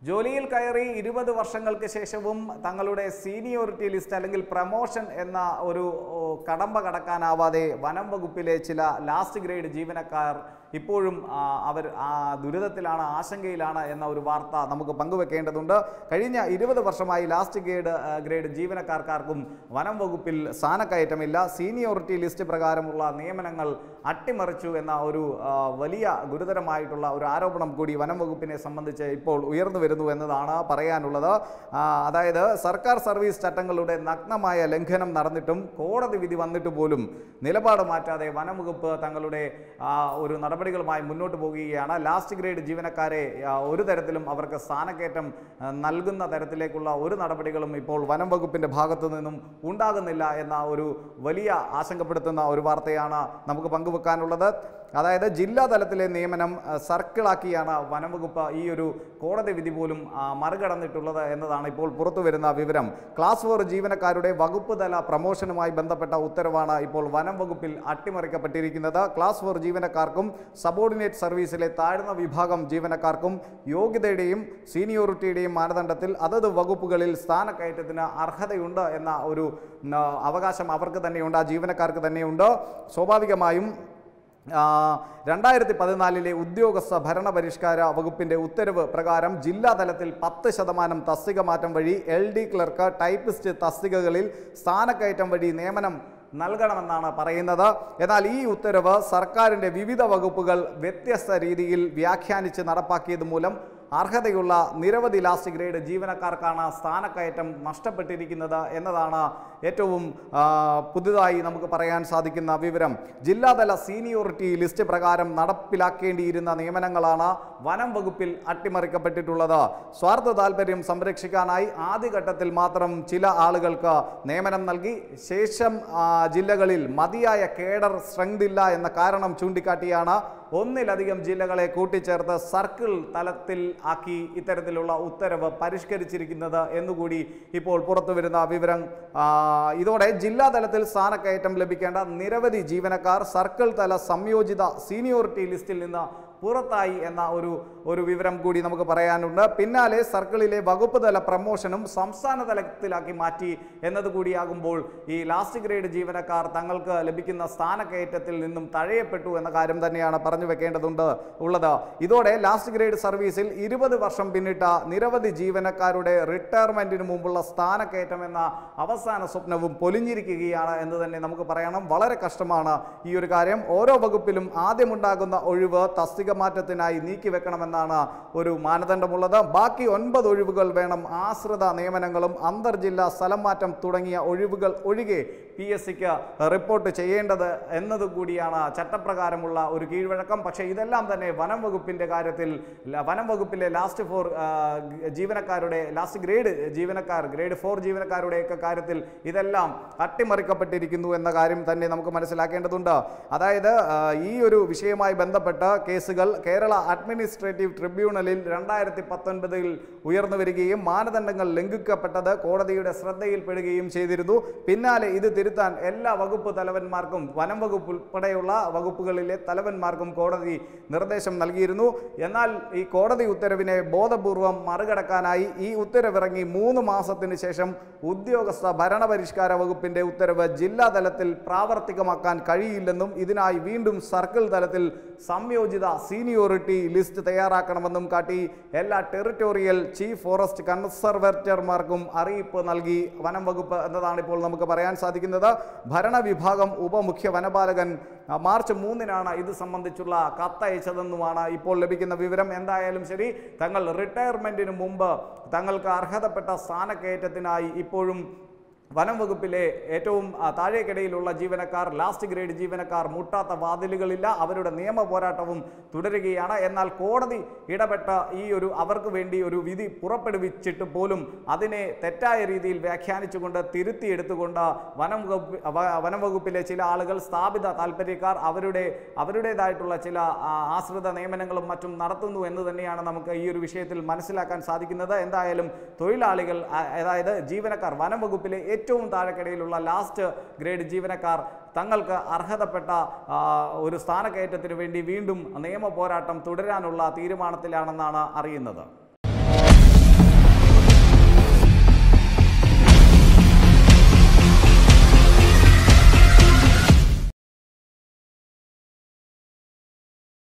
ജോലിയിൽ കയറി ഇരുപത് വർഷങ്ങൾക്ക് ശേഷവും തങ്ങളുടെ സീനിയോറിറ്റി ലിസ്റ്റ് അല്ലെങ്കിൽ പ്രമോഷൻ എന്ന ഒരു ഓ, കടമ്പ കടക്കാനാവാതെ വനം വകുപ്പിലെ ചില ലാസ്റ്റ് ഗ്രേഡ് ജീവനക്കാർ ഇപ്പോഴും ആ, അവർ ആ, ദുരിതത്തിലാണ് ആശങ്കയിലാണ് എന്ന ഒരു വാർത്ത നമുക്ക് പങ്കുവെക്കേണ്ടതുണ്ട് കഴിഞ്ഞ ഇരുപത് വർഷമായി ലാസ്റ്റ് ഗ്രേഡ് ആ, ഗ്രേഡ് ജീവനക്കാർക്കാർക്കും വനം വകുപ്പിൽ സ്ഥാനക്കയറ്റമില്ല സീനിയോറിറ്റി ലിസ്റ്റ് പ്രകാരമുള്ള നിയമനങ്ങൾ അട്ടിമറിച്ചു എന്ന ഒരു ആ, വലിയ ഗുരുതരമായിട്ടുള്ള ഒരു ആരോപണം കൂടി വനം വകുപ്പിനെ സംബന്ധിച്ച് ഇപ്പോൾ ഉയർന്നു വരുന്നു എന്നതാണ് പറയാനുള്ളത് ആ, അതായത് സർക്കാർ സർവീസ് ചട്ടങ്ങളുടെ നഗ്നമായ ലംഘനം നടന്നിട്ടും കോടതി വിധി വന്നിട്ട് പോലും നിലപാട് മാറ്റാതെ വനം വകുപ്പ് തങ്ങളുടെ ആ, ഒരു നടപടികളുമായി മുന്നോട്ട് പോകുകയാണ് ലാസ്റ്റ് ഗ്രേഡ് ജീവനക്കാരെ ആ, ഒരു തരത്തിലും അവർക്ക് സ്ഥാനക്കയറ്റം ആ, നൽകുന്ന തരത്തിലേക്കുള്ള ഒരു നടപടികളും ഇപ്പോൾ വനം വകുപ്പിന്റെ ഭാഗത്തു നിന്നും ഉണ്ടാകുന്നില്ല എന്ന ഒരു വലിയ ആശങ്കപ്പെടുത്തുന്ന ഒരു വാർത്തയാണ് നമുക്ക് പങ്കുവെക്കാനുള്ളത് അതായത് ജില്ലാ തലത്തിലെ നിയമനം ആ, സർക്കിളാക്കിയാണ് വനം വകുപ്പ് ഈ ഒരു കോടതി വിധി പോലും ആ, മറികടന്നിട്ടുള്ളത് എന്നതാണ് ഇപ്പോൾ പുറത്തു വരുന്ന വിവരം ക്ലാസ് ഫോർ ജീവനക്കാരുടെ വകുപ്പ് തല പ്രമോഷനുമായി ബന്ധപ്പെട്ട ഉത്തരവാണ് ഇപ്പോൾ വനം വകുപ്പിൽ അട്ടിമറിക്കപ്പെട്ടിരിക്കുന്നത് ക്ലാസ് ഫോർ ജീവനക്കാർക്കും സബോർഡിനേറ്റ് സർവീസിലെ താഴ്ന്ന വിഭാഗം ജീവനക്കാർക്കും യോഗ്യതയുടെയും സീനിയോറിറ്റിയുടെയും മാനദണ്ഡത്തിൽ അതത് വകുപ്പുകളിൽ സ്ഥാനക്കയറ്റത്തിന് അർഹതയുണ്ട് എന്ന ഒരു ഉം, ആ, അവകാശം അവർക്ക് തന്നെയുണ്ട് ആ ജീവനക്കാർക്ക് തന്നെയുണ്ട് സ്വാഭാവികമായും ആ, രണ്ടായിരത്തി പതിനാലിലെ ഉദ്യോഗസ്ഥ ഭരണപരിഷ്കാര വകുപ്പിന്റെ ഉത്തരവ് പ്രകാരം ജില്ലാ തലത്തിൽ പത്ത് ശതമാനം തസ്തിക മാറ്റം വഴി എൽ ഡി ക്ലർക്ക് ടൈപ്പിസ്റ്റ് തസ്തികകളിൽ സ്ഥാനക്കയറ്റം വഴി നിയമനം നൽകണമെന്നാണ് പറയുന്നത് എന്നാൽ ഈ ഉത്തരവ് സർക്കാരിൻ്റെ വിവിധ വകുപ്പുകൾ വ്യത്യസ്ത രീതിയിൽ വ്യാഖ്യാനിച്ച് നടപ്പാക്കിയത് മൂലം അർഹതയുള്ള നിരവധി ലാസ്റ്റ് ഗ്രേഡ് ജീവനക്കാർക്കാണ് സ്ഥാനക്കയറ്റം നഷ്ടപ്പെട്ടിരിക്കുന്നത് എന്നതാണ് ഏറ്റവും ആ, പുതുതായി നമുക്ക് പറയാൻ സാധിക്കുന്ന വിവരം ജില്ലാതല സീനിയോറിറ്റി ലിസ്റ്റ് പ്രകാരം നടപ്പിലാക്കേണ്ടിയിരുന്ന നിയമനങ്ങളാണ് വനം വകുപ്പിൽ അട്ടിമറിക്കപ്പെട്ടിട്ടുള്ളത് സ്വാർത്ഥ താല്പര്യം സംരക്ഷിക്കാനായി ആദ്യഘട്ടത്തിൽ മാത്രം ചില ആളുകൾക്ക് നിയമനം നൽകി ശേഷം ആ, ജില്ലകളിൽ മതിയായ കേഡർ സ്ട്രെങ്ത് ഇല്ല എന്ന കാരണം ചൂണ്ടിക്കാട്ടിയാണ് ഒന്നിലധികം ജില്ലകളെ കൂട്ടിച്ചേർത്ത് സർക്കിൾ തലത്തിൽ ആക്കി ഇത്തരത്തിലുള്ള ഉത്തരവ് പരിഷ്കരിച്ചിരിക്കുന്നത് എന്നുകൂടി ഇപ്പോൾ പുറത്തു വരുന്ന വിവരം ആ, ഇതോടെ ജില്ലാ തലത്തിൽ സ്ഥാനക്കയറ്റം ലഭിക്കേണ്ട നിരവധി ജീവനക്കാർ സർക്കിൾ തല സംയോജിത സീനിയോറിറ്റി ലിസ്റ്റിൽ നിന്ന് പുറത്തായി എന്ന ഒരു ഒരു വിവരം കൂടി നമുക്ക് പറയാനുണ്ട് പിന്നാലെ സർക്കിളിലെ വകുപ്പ് തല പ്രമോഷനും സംസ്ഥാന തലത്തിലാക്കി മാറ്റി എന്നത് കൂടിയാകുമ്പോൾ ഈ ലാസ്റ്റ് ഗ്രേഡ് ജീവനക്കാർ തങ്ങൾക്ക് ലഭിക്കുന്ന സ്ഥാനക്കയറ്റത്തിൽ നിന്നും തഴയപ്പെട്ടു എന്ന കാര്യം തന്നെയാണ് പറഞ്ഞു വെക്കേണ്ടതുണ്ട് ഉള്ളത് ഇതോടെ ലാസ്റ്റ് ഗ്രേഡ് സർവീസിൽ ഇരുപത് വർഷം പിന്നിട്ട നിരവധി ജീവനക്കാരുടെ റിട്ടയർമെന്റിന് മുമ്പുള്ള സ്ഥാനക്കയറ്റം എന്ന അവസാന സ്വപ്നവും പൊലിഞ്ഞിരിക്കുകയാണ് എന്ന് തന്നെ നമുക്ക് പറയണം വളരെ കഷ്ടമാണ് ഈ ഒരു കാര്യം ഓരോ വകുപ്പിലും ആദ്യമുണ്ടാകുന്ന ഒഴിവ് തസ്തിക മാറ്റത്തിനായി നീക്കിവെക്കണമെന്നാണ് ഒരു മാനദണ്ഡമുള്ളത് ബാക്കി ഒൻപത് ഒഴിവുകൾ വേണം ആശ്രിത നിയമനങ്ങളും അന്തർജില്ലാ സ്ഥലം മാറ്റം തുടങ്ങിയ ഒഴിവുകൾ ഒഴികെ പി എസ് സിക്ക് റിപ്പോർട്ട് ചെയ്യേണ്ടത് എന്നത് കൂടിയാണ് ചട്ടപ്രകാരമുള്ള ഒരു കീഴ്വഴക്കം പക്ഷേ ഇതെല്ലാം തന്നെ വനം വകുപ്പിൻ്റെ കാര്യത്തിൽ ല- വനം വകുപ്പിലെ ലാസ്റ്റ് ഫോർ ജീവനക്കാരുടെ ലാസ്റ്റ് ഗ്രേഡ് ജീവനക്കാർ ഗ്രേഡ് ഫോർ ജീവനക്കാരുടെയൊക്കെ കാര്യത്തിൽ ഇതെല്ലാം അട്ടിമറിക്കപ്പെട്ടിരിക്കുന്നു എന്ന കാര്യം തന്നെ നമുക്ക് മനസ്സിലാക്കേണ്ടതുണ്ട് അതായത് ആ, ഈ ഒരു വിഷയവുമായി ബന്ധപ്പെട്ട കേസുകൾ കേരള അഡ്മിനിസ്ട്രേറ്റീവ് ട്രിബ്യൂണലിൽ രണ്ടായിരത്തി പത്തൊൻപതിൽ ഉയർന്നു വരികയും മാനദണ്ഡങ്ങൾ ലംഘിക്കപ്പെട്ടത് കോടതിയുടെ ശ്രദ്ധയിൽപ്പെടുകയും ചെയ്തിരുന്നു പിന്നാലെ ഇത് തിരുത്താൻ എല്ലാ വകുപ്പ് തലവന്മാർക്കും വനം വകുപ്പ് ഉൾപ്പെടെയുള്ള വകുപ്പുകളിലെ തലവന്മാർക്കും കോടതി നിർദ്ദേശം നൽകിയിരുന്നു എന്നാൽ ഈ കോടതി ഉത്തരവിനെ ബോധപൂർവം മറികടക്കാനായി ഈ ഉത്തരവിറങ്ങി മൂന്ന് മാസത്തിന് ശേഷം ഉദ്യോഗസ്ഥ ഭരണപരിഷ്കാര വകുപ്പിന്റെ ഉത്തരവ് ജില്ലാ തലത്തിൽ പ്രാവർത്തികമാക്കാൻ കഴിയില്ലെന്നും ഇതിനായി വീണ്ടും സർക്കിൾ തലത്തിൽ സംയോജിത സീനിയോറിറ്റി ലിസ്റ്റ് തയ്യാറാക്കണമെന്നും കാട്ടി എല്ലാ ടെറിട്ടോറിയൽ ചീഫ് ഫോറസ്റ്റ് കൺസർവേറ്റർമാർക്കും അറിയിപ്പ് നൽകി വനം വകുപ്പ് എന്നതാണ് ഇപ്പോൾ നമുക്ക് പറയാൻ സാധിക്കുന്നത് ഭരണവിഭാഗം ഉപമുഖ്യ വനപാലകൻ ആ, മാർച്ച് മൂന്നിനാണ് ഇത് സംബന്ധിച്ചുള്ള കത്തയച്ചതെന്നുമാണ് ഇപ്പോൾ ലഭിക്കുന്ന വിവരം എന്തായാലും ശരി തങ്ങൾ റിട്ടയർമെന്റിന് മുമ്പ് തങ്ങൾക്ക് അർഹതപ്പെട്ട സ്ഥാനക്കയറ്റത്തിനായി ഇപ്പോഴും വനം വകുപ്പിലെ ഏറ്റവും ആ, താഴേക്കിടയിലുള്ള ജീവനക്കാർ ലാസ്റ്റ് ഗ്രേഡ് ജീവനക്കാർ മുട്ടാത്ത വാതിലുകളില്ല അവരുടെ നിയമ പോരാട്ടവും തുടരുകയാണ് എന്നാൽ കോടതി ഇടപെട്ട ഈ ഒരു അവർക്ക് വേണ്ടി ഒരു വിധി പുറപ്പെടുവിച്ചിട്ട് പോലും അതിനെ തെറ്റായ രീതിയിൽ വ്യാഖ്യാനിച്ചുകൊണ്ട് തിരുത്തിയെടുത്തുകൊണ്ട് വനം വകുപ്പ് വ- വനം വകുപ്പിലെ ചില ആളുകൾ സ്ഥാപിത താല്പര്യക്കാർ അവരുടെ അവരുടേതായിട്ടുള്ള ചില ആ, ആശ്രിത നിയമനങ്ങളും മറ്റും നടത്തുന്നു എന്ന് തന്നെയാണ് നമുക്ക് ഈ ഒരു വിഷയത്തിൽ മനസ്സിലാക്കാൻ സാധിക്കുന്നത് എന്തായാലും തൊഴിലാളികൾ ആ, അതായത് ജീവനക്കാർ വനം വകുപ്പിലെ ഏറ്റവും താഴെക്കിടയിലുള്ള ലാസ്റ്റ് ഗ്രേഡ് ജീവനക്കാർ തങ്ങൾക്ക് അർഹതപ്പെട്ട ആ, ഒരു സ്ഥാനക്കയറ്റത്തിന് വേണ്ടി വീണ്ടും നിയമ പോരാട്ടം തുടരാനുള്ള തീരുമാനത്തിലാണെന്നാണ് അറിയുന്നത്